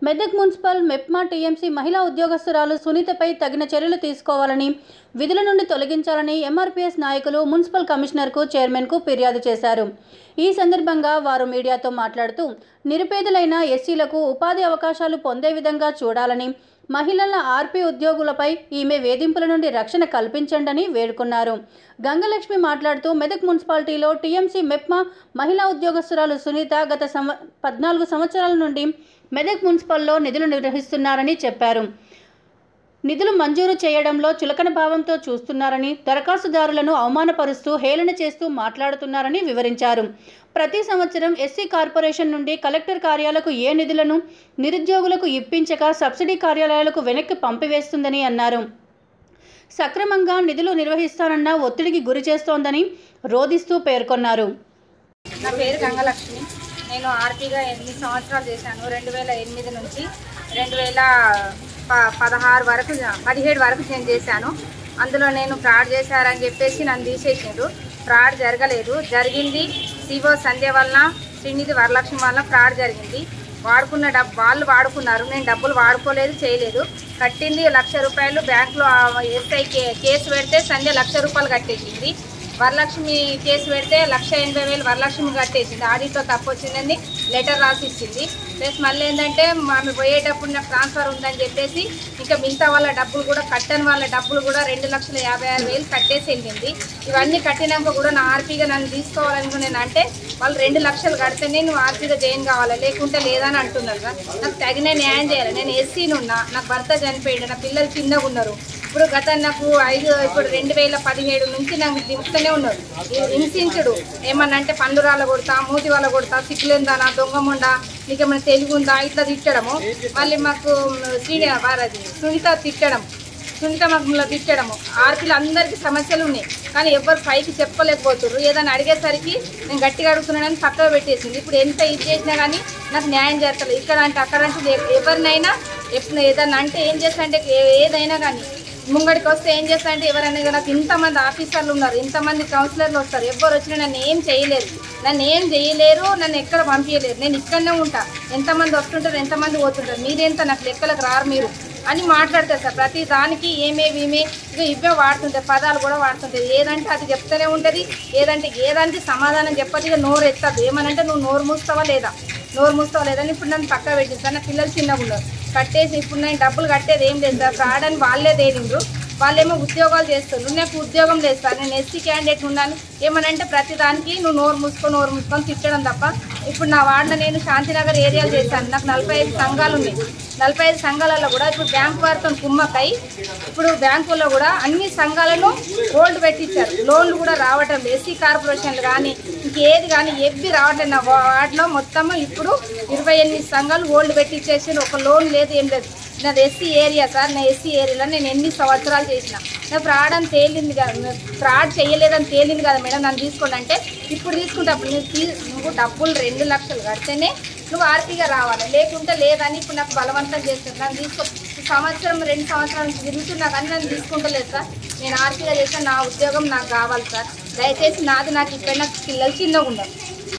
Medak municipal MEPMA TMC మహిళా ఉద్యోగస్తురాలు సునీతపై తగిన చర్యలు తీసుకోవాలని విధుల నుండి తొలగించాలని ఎంఆర్పీఎస్ నాయకులు మున్సిపల్ కమిషనర్కు చైర్మన్కు ఫిర్యాదు చేశారు ఈ సందర్భంగా వారు మీడియాతో మాట్లాడుతూ నిరుపేదలైన ఎస్సీలకు ఉపాధి అవకాశాలు పొందే విధంగా చూడాలని మహిళల ఆర్పీ ఉద్యోగులపై ఈమె వేధింపుల నుండి రక్షణ కల్పించండని వేడుకున్నారు గంగలక్ష్మి మాట్లాడుతూ మెదక్ మున్సిపాలిటీలో టీఎంసీ మెప్మా మహిళా ఉద్యోగస్తురాలు సునీత గత సంవ పద్నాలుగు సంవత్సరాల నుండి మెదక్ మున్సిపల్లో నిధులు నిర్వహిస్తున్నారని చెప్పారు నిధులు మంజూరు చేయడంలో చులకన భావంతో చూస్తున్నారని దరఖాస్తుదారులను అవమానపరుస్తూ హేళన చేస్తూ మాట్లాడుతున్నారని వివరించారు ప్రతి సంవత్సరం ఎస్సీ కార్పొరేషన్ నుండి కలెక్టర్ కార్యాలకు ఏ నిధులను నిరుద్యోగులకు ఇప్పించక సబ్సిడీ కార్యాలయాలకు వెనక్కి పంపివేస్తుందని అన్నారు సక్రమంగా నిధులు నిర్వహిస్తానన్న ఒత్తిడికి గురి చేస్తోందని రోధిస్తూ పేర్కొన్నారు నా పేరు గంగలక్ష్మి నేను ఆర్పీగా ఎనిమిది సంవత్సరాలు చేశాను రెండు వేల ఎనిమిది నుంచి రెండు వేల ప పదహారు వరకు పదిహేడు వరకు నేను చేశాను అందులో నేను ఫ్రాడ్ చేశారని చెప్పేసి నన్ను తీసేసిండ్రు ఫ్రాడ్ జరగలేదు జరిగింది సిఓ సంధ్య వలన శ్రీనిధి వరలక్ష్మి వలన ఫ్రాడ్ జరిగింది వాడుకున్న డబ్బు వాళ్ళు వాడుకున్నారు నేను డబ్బులు వాడుకోలేదు చేయలేదు కట్టింది లక్ష రూపాయలు బ్యాంకులో ఎస్ఐ కే- కేసు పెడితే సంధ్య లక్ష రూపాయలు కట్టేసింది వరలక్ష్మి కేసు పెడితే లక్ష ఎనభై వేలు వరలక్ష్మి కట్టేసింది ఆడితో తప్పు వచ్చిందని లెటర్ రాసి ఇచ్చింది ప్లస్ మళ్ళీ ఏంటంటే ఆమె పోయేటప్పుడు నాకు ట్రాన్స్ఫర్ ఉందని చెప్పేసి ఇంకా మిగతా వాళ్ళ డబ్బులు కూడా కట్టని వాళ్ళ డబ్బులు కూడా రెండు లక్షల యాభై ఆరు వేలు కట్టేసి వెళ్ళింది ఇవన్నీ కట్టినాక కూడా నా ఆర్పీగా నన్ను తీసుకోవాలని నేను అంటే వాళ్ళు రెండు లక్షలు కడితేనే నువ్వు ఆర్పీగా జాయిన్ కావాలి లేకుంటే లేదని అంటున్నారు కదా. నాకు తగిన న్యాయం చేయాలి నేను ఎస్సీని ఉన్నా నాకు భర్త చనిపోయాడు నా పిల్లలు చిన్నగా ఉన్నారు ఇప్పుడు గత నాకు ఐదు ఇప్పుడు రెండు వేల పదిహేడు నుంచి నాకు దింపుతూనే ఉన్నారు ఈ హింసించుడు ఏమన్నా అంటే పండ్లు రాళ్ళ కొడతా మూతి వాళ్ళ కొడతా సిక్కులుందా నా దొంగముండా నీకు ఏమైనా తెలుగు ఉందా ఇట్లా తిట్టడము మళ్ళీ మాకు శ్రీని వారది సునీత తిట్టడం సునీత మగ్గులో తిట్టడము ఆర్పీలు అందరికీ సమస్యలు ఉన్నాయి కానీ ఎవరు పైకి చెప్పలేకపోతున్నారు ఏదైనా అడిగేసరికి నేను గట్టిగా అడుగుతున్నానని పక్కన పెట్టేసింది ఇప్పుడు ఎంత ఇది చేసినా కానీ నాకు న్యాయం చేస్తలేదు ఇక్కడ అంటే అక్కడ అంటే లేదు. ఎవరినైనా ఎప్పుడు ఏదైనా అంటే ఏం చేస్తా అంటే ఏ- ఏదైనా కానీ ముంగడికి వస్తే ఏం చేస్తా అంటే ఎవరైనా ఇక నాకు ఇంతమంది ఆఫీసర్లు ఉన్నారు ఇంతమంది కౌన్సిలర్లు వస్తారు ఎవరు వచ్చినా నన్ను ఏం చేయలేరు నన్ను ఏం చేయలేరు నన్ను ఎక్కడ పంపించలేరు నేను ఇక్కడనే ఉంటా ఎంతమంది వస్తుంటారు ఎంతమంది పోతుంటారు మీరెంత నాకు లెక్కలకు రారు మీరు అని మాట్లాడతారు సార్ ప్రతి దానికి ఏమేవి ఇవే ఇక ఇవే వాడుతుంటాయి పదాలు కూడా వాడుతుంటాయి ఏదంటే అది చెప్తూనే ఉంటుంది ఏదంటే ఏదానికి సమాధానం చెప్పదు ఇక నోరు ఎత్తదు ఏమనంటే నువ్వు నోరు మూస్తావా లేదా నోరు మూస్తావా లేదని ఇప్పుడు నన్ను పక్క పెట్టింది సార్ నా పిల్లలు చిన్నగా ఉన్నారు కట్టేసి ఇప్పుడు నేను డబ్బులు కట్టేది ఏం లేదు సార్ ఫ్రాడ్ అని వాళ్ళే తేలిండ్రు వాళ్ళేమో ఉద్యోగాలు చేస్తున్నారు నాకు ఉద్యోగం లేదు సార్ నేను ఎస్సీ క్యాండిడేట్ ఉన్నాను ఏమనంటే ప్రతి దానికి నువ్వు నోరు మూసుకొని నోరు మూసుకొని తిట్టడం తప్ప ఇప్పుడు నా వార్డులో నేను శాంతినగర్ ఏరియాలు చేశాను నాకు నలభై ఐదు సంఘాలు ఉన్నాయి నలభై ఐదు సంఘాలలో కూడా ఇప్పుడు బ్యాంకు వారితో కుమ్మక్కై ఇప్పుడు బ్యాంకుల్లో కూడా అన్ని సంఘాలను హోల్డ్ పెట్టించారు లోన్లు కూడా రావటం లేదు ఎస్సీ కార్పొరేషన్లు కానీ ఇంకేది కానీ ఎవ్వి రావటం నా వార్డులో మొత్తం ఇప్పుడు ఇరవై ఎనిమిది సంఘాలు హోల్డ్ పెట్టించేసి ఒక లోన్ లేదు ఏం లేదు నాది ఎస్సీ ఏరియా సార్ నా ఎస్సీ ఏరియాలో నేను ఎన్ని సంవత్సరాలు చేసిన నా ఫ్రాడ్ అని తేలింది కదా ఫ్రాడ్ చేయలేదని తేలింది కదా మేడం నన్ను తీసుకోండి అంటే ఇప్పుడు తీసుకుంటప్పుడు నువ్వు తీ నువ్వు డబ్బులు రెండు లక్షలు కడితేనే నువ్వు ఆర్పీగా రావాలి లేకుంటే లేదని ఇప్పుడు నాకు బలవంతం చేస్తుంది నన్ను తీసుకో సంవత్సరం రెండు సంవత్సరాల నుంచి తిరుగుతున్నా కానీ నన్ను తీసుకుంటలేదు సార్ నేను ఆర్పీగా చేస్తాను నా ఉద్యోగం నాకు కావాలి సార్ దయచేసి నాది నాకు ఇక్కడ నాకు పిల్లలు చిన్నగా ఉన్నారు